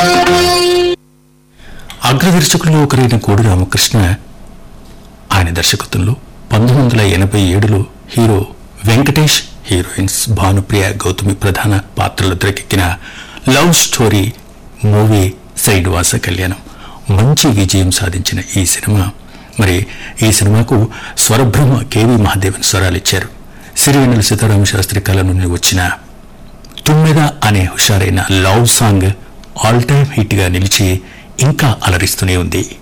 అగ్రదర్శకుల్లో ఒకరైన కోడి రామకృష్ణ ఆయన దర్శకత్వంలో పంతొమ్మిది వందల ఎనభై ఏడులో హీరో వెంకటేష్ హీరోయిన్స్ భానుప్రియ గౌతమి ప్రధాన పాత్రలు తెరకెక్కిన లవ్ స్టోరీ మూవీ శ్రీనివాస కళ్యాణం మంచి విజయం సాధించిన ఈ సినిమా మరి ఈ సినిమాకు స్వరబ్రహ్మ కేవి మహాదేవన్ స్వరాలిచ్చారు సిరివెన్నెల సీతారామ శాస్త్రి కళ నుండి వచ్చిన తుమ్మెద అనే హుషారైన love song all time hit గా నిలిచి ఇంకా అలరిస్తూనే ఉంది